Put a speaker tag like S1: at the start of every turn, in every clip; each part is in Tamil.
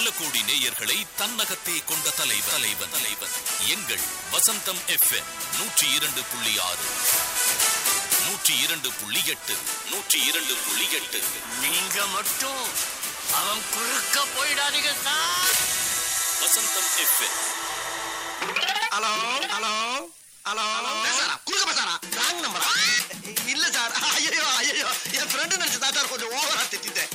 S1: பல கோடி நேயர்களை தன்னகத்தே கொண்ட தலைவர் தலைவன் தலைவன் எங்கள் வசந்தம் எஃப்எம் நூற்றி இரண்டு புள்ளி ஆறு நூற்றி இரண்டு புள்ளி எட்டு நூற்றி இரண்டு புள்ளி எட்டு
S2: நீங்க மட்டும் அவன் குறுக்க போயிடாதீங்க sir
S1: Vasantham FM
S3: hello hello hello
S4: பேசாரா குறுக்க பேசாரா
S3: ராங் நம்பரா இல்ல சார் ஐயோ ஐயோ என் ஃப்ரெண்டு நினைச்சு தான் சார் கொஞ்சம் ஓவரா திட்டிட்டேன்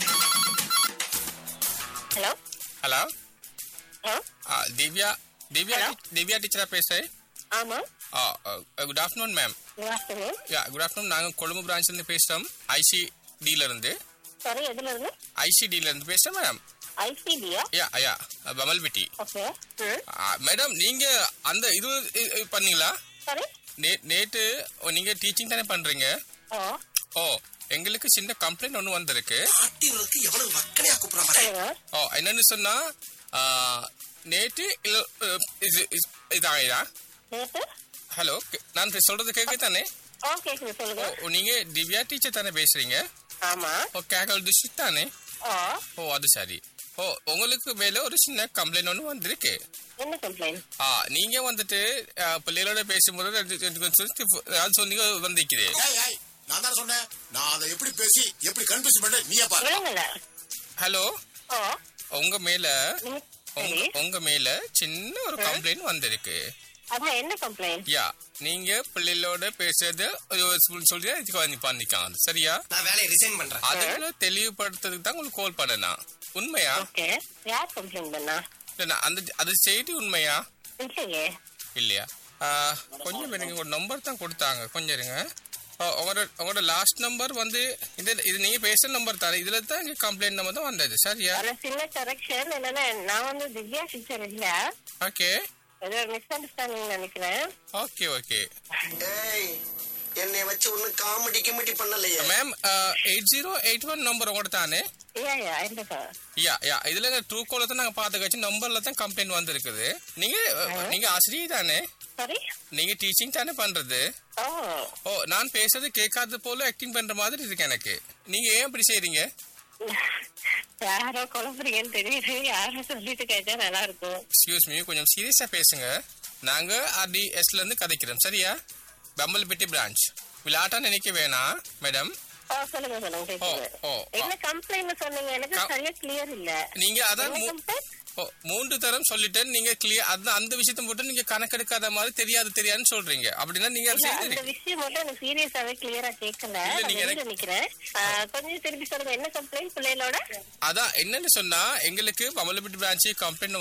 S5: ஹலோ
S6: ஹலோ
S5: ஹலோ
S6: ஆ, திவ்யா திவ்யா
S5: Hello?
S6: திவ்யா டீச்சரா பேசுறேன்
S5: ஆமா
S6: good afternoon ma'am
S5: good afternoon
S6: yeah good afternoon நாங்கள் கொழும்பு பிரான்ச்லேருந்து பேசுகிறோம் ஐசி இருந்து
S5: சாரி எதுல இருந்து
S6: ஐசி இருந்து பேசுகிறோம் மேடம்
S5: ஐசிபியா
S6: யா யா பமல்பிட்டி
S5: ஓகே
S6: மேடம் நீங்கள் அந்த இது இது- இது பண்ணீங்களா
S5: சாரி
S6: நே நேற்று நீங்கள் டீச்சிங் தானே பண்ணுறீங்க
S5: ஓ
S6: ஓ எங்களுக்கு சின்ன கம்ப்ளைண்ட் ஒன்று வந்திருக்கு
S4: ஆட்டிகளுக்கு எவ்வளவு மக்களையா கூப்பிடுற மாதிரி
S5: சொல்லுங்க
S6: ஓ என்னன்னு சொன்னா ஆ, நேற்று இல்ல- அஹ், இது இது- இதாயா
S5: நேத்து
S6: ஹலோ நான் இப்ப சொல்றது கேட்க தானே
S5: ஓ கேக்குது சொல்லுங்க
S6: ஓ நீங்க திவ்யா டீச்சர் தானே பேசுறீங்க
S5: ஆமா
S6: ஓ கேகல் டிஸ்ட்ரிக்ட் தானே
S5: ஓ
S6: ஓ அது சரி ஓ உங்களுக்கு மேல ஒரு சின்ன கம்ப்ளைண்ட் ஒன்று வந்திருக்கு
S5: என்ன கம்ப்ளைண்ட்
S6: ஆ நீங்க வந்துட்டு ஆ, பிள்ளைகளோட பேசும்போது ரெண்டு- ரெண்டு கொஞ்சம் சொல்லி- அதாவது சொன்னீங்க வந்திருக்குது
S4: ஏய், ஏய், நான் தானே சொன்னேன் நான் அதை எப்படி பேசி எப்படி கன்ஃபியூஸ் பண்ண நீயே பாரு
S5: விளங்கல
S6: ஹலோ
S5: ஓ
S6: உங்க மேல
S5: நீங்க
S6: உங்க
S5: சரி
S6: உங்க மேல சின்ன ஒரு கம்ப்ளைண்ட் வந்திருக்கு
S5: அதான் என்ன கம்ப்ளைண்ட்
S6: யா நீங்க பிள்ளைகளோட பேசுறது ஒரு சொல்லி இதுக்கு வந்து பண்ணிக்காங்க சரியா
S3: நான் வேலையை ரிசைன் பண்றேன்
S6: அதுல தெளிவுபடுத்துறதுக்கு தான் உங்களுக்கு கால் பண்ணனா உண்மையா
S5: ஓகே யார் கம்ப்ளைண்ட் பண்ணா
S6: இல்ல, நான் அந்த அது செய்தி உண்மையா
S5: இல்லையே
S6: இல்லையா ஆ, கொஞ்சம் இருங்க ஒரு நம்பர் தான் கொடுத்தாங்க கொஞ்சம் இருங்க ஆ, உங்களோட உங்களோட லாஸ்ட் நம்பர் வந்து இது இது நீங்க பேசுற நம்பர் தானே இதுல தான் இங்க கம்ப்ளைண்ட் நம்பர் தான் வந்தது சரியா
S5: ஆனா சின்ன கரெக்ஷன் என்னன்னா நான் வந்து திவ்யா டீச்சர் இல்ல
S6: ஓகே
S5: ஏதோ ஒரு மிஸ் அண்டர்ஸ்டாண்டிங் நினைக்கிறேன்
S6: ஓகே ஓகே
S3: ஏய் என்னை வச்சு ஒன்னும் காமெடி கிமெடி பண்ணலையே
S6: ma'am eight zero eight one number உங்களோட தானே
S5: யா யா இருக்கா
S6: யா யா இதுல ட்ரூ கால தான் நாங்க பாத்துக்காச்சு நம்பர்ல தான் கம்ப்ளைண்ட் வந்திருக்குது நீங்க அஹ், நீங்க ஆசிரியர் தானே
S5: சாரி
S6: நீங்க டீச்சிங் தானே பண்றது
S5: ஓ
S6: ஓ நான் பேசுறது கேட்காத போல ஆக்டிங் பண்ற மாதிரி இருக்கு எனக்கு நீங்க ஏன் இப்படி செய்றீங்க
S5: யாரோ குழம்புறீங்கன்னு தெரியுது யாரோ சொல்லிட்டு கேட்டா நல்லா இருக்கும்
S6: எக்ஸ்கியூஸ் மீ கொஞ்சம் சீரியஸா பேசுங்க நாங்க ஆர்டிஎஸ்ல இருந்து கதைக்கிறோம் சரியா பம்பல்பட்டி பிரான்ச் விளையாட்டா நினைக்க வேணாம் மேடம்
S5: ஓ சொல்லுங்க சொல்லுங்க கேக்குது
S6: ஓ, ஓ.
S5: என்ன கம்ப்ளைண்ட் சொன்னீங்க எனக்கு
S6: கம்-
S5: சரியா கிளியர் இல்ல
S6: நீங்க அதான்
S5: என்ன
S6: மூ-
S5: complaint?
S6: ஓ, மூன்று தரம் சொல்லிட்டேன் நீங்க கிளியர் அந்த அந்த விஷயத்தை மட்டும் நீங்க கணக்கெடுக்காத மாதிரி தெரியாது தெரியாதுன்னு சொல்றீங்க அப்படின்னா நீங்க அதை
S5: இல்ல, அந்த
S6: செய்யுங்க
S5: விஷயம் மட்டும் எனக்கு சீரியஸாவே கிளியரா கேட்கல
S6: இல்ல,
S5: நான்
S6: நீங்க
S5: வெளியில நிக்கிறேன் ஆ, கொஞ்சம் திருப்பி சொல்லுங்க என்ன கம்ப்ளைண்ட் பிள்ளைகளோட
S6: அதான் என்னன்னு சொன்னா எங்களுக்கு பமலப்பட்டி பிரான்ச்சு கம்ப்ளைண்ட்